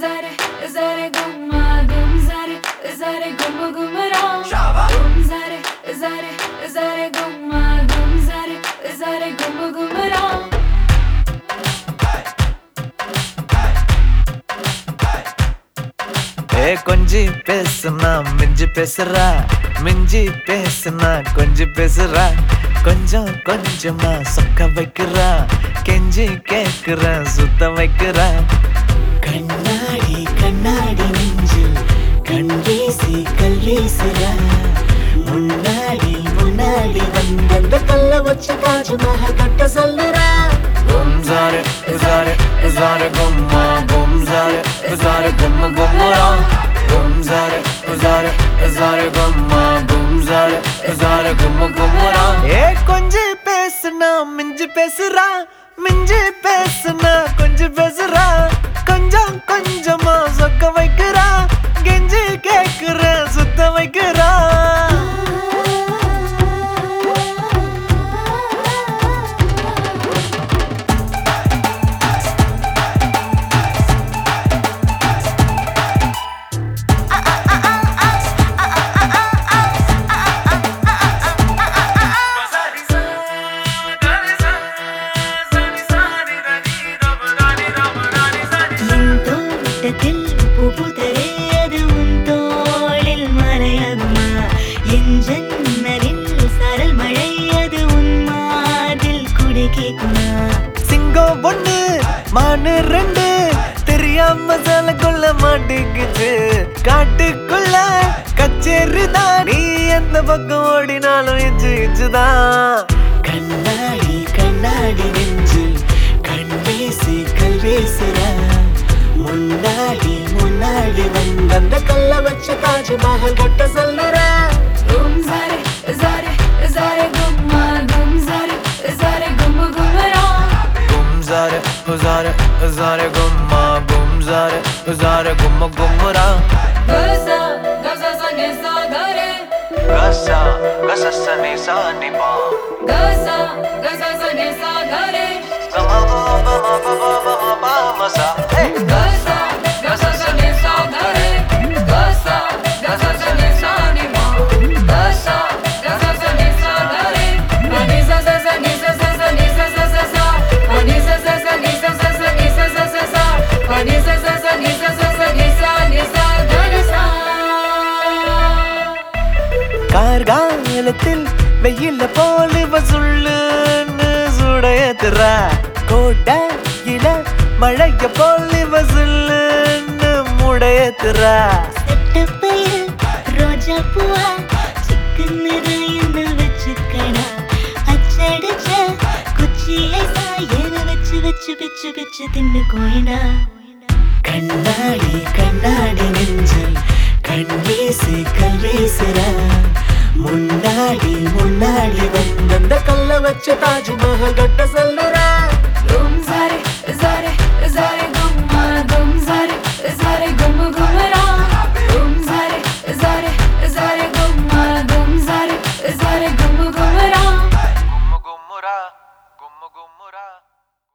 zare zare gumma gum zare zare gumma gumra gum zare zare zare gumma gum zare zare gumma gumra ஏ கொஞ்சி பேசுனா மிஞ்சி பேசுறா மிஞ்சி பேசுனா கொஞ்சி பேசுறா கொஞ்சம் கொஞ்சமா சொக்க வைக்கிறா கெஞ்சி கேக்குறா சுத்த வைக்கிறா கண்ணாடி கண்ணாடி நெஞ்சில் கண் வீசி கல் வீசுறா முன்னாடி முன்னாடி வந்த கல்ல வச்சு தாஜ்மஹல் கட்ட சொல்லுறா கும் zare zare zare gumma gum zare zare gumma gumra gum zare zare zare gumma gum zare zare gumma gumra ஏ கொஞ்சி பேசுனா மிஞ்சி பேசுறா மிஞ்சி பேசுனா கொஞ்சம் பேசுறா கொஞ்சம் கொஞ்சமா சொக்க வைக்கிறா கெஞ்சி கேக்குற சுத்த வைக்கிறா என் தோட்டத்தில் புகுதரே அது உன் தோளில் மறையகுமா என் ஜன்னலில் சரல் மழை அது உன் மாதில் குடை கேக்குமா சிங்கம் ஒண்ணு மானு ரெண்டு தெரியாம கொள்ள மாட்டேங்குது காட்டுக்குள்ள கச்சேரி தான் நீ எந்த பக்கம் ஓடினாலும் இச்சு இச்சுதான் கண்ணாடி கண்ணாடி நெஞ்சில் கண் வீசி கல் வீசுறா முன்னாடி முன்னாடி வந்த கல்ல வச்சு தாஜ்மஹல் கட்ட சொல்லுறா gum zare zare zare gumma gum zare zare gumma gumra கும் சாரு உசாரு உசாரு கும்மா கும் சாரு உசாரு கும்ம கும்முரா gasa gasa sa ne sa gare கசா கச சனி சானி பா gasa gasa sa ne sa gare பமா பமா பமா பமா பமா சா ஹே gasa gasa sa ne sa gare gasa gasa sa ne sa ni ma gasa gasa sa ne sa gare ani sa sa sa ni sa sa sa ni sa sa sa sa ani sa sa sa ni sa sa sa ni sa sa sa sa ani sa sa sa ni sa sa sa ni sa ni sa gare sa கார்காலத்தில் வெயில போல வசுள்ளுன்னு சுடையத்துறா கோட்டையில மழைய போல வசுள்ளுன்னு முடையத்துறா செட்டப்பையில் ரோஜா பூவா சிக்கன்னு என்ன வச்சுக்கடா அச்சடிச்ச குச்சியை சாயன வச்சு வச்சு பிச்சு பிச்சு தின்னு கோயிடா கண்ணாடி கண்ணாடி நெஞ்சில் கண் வீசி கல் வீசுறா முன்னாடி முன்னாடி வந்த கல்ல வச்சு தாஜ்மஹல் கட்ட சொல்லுறா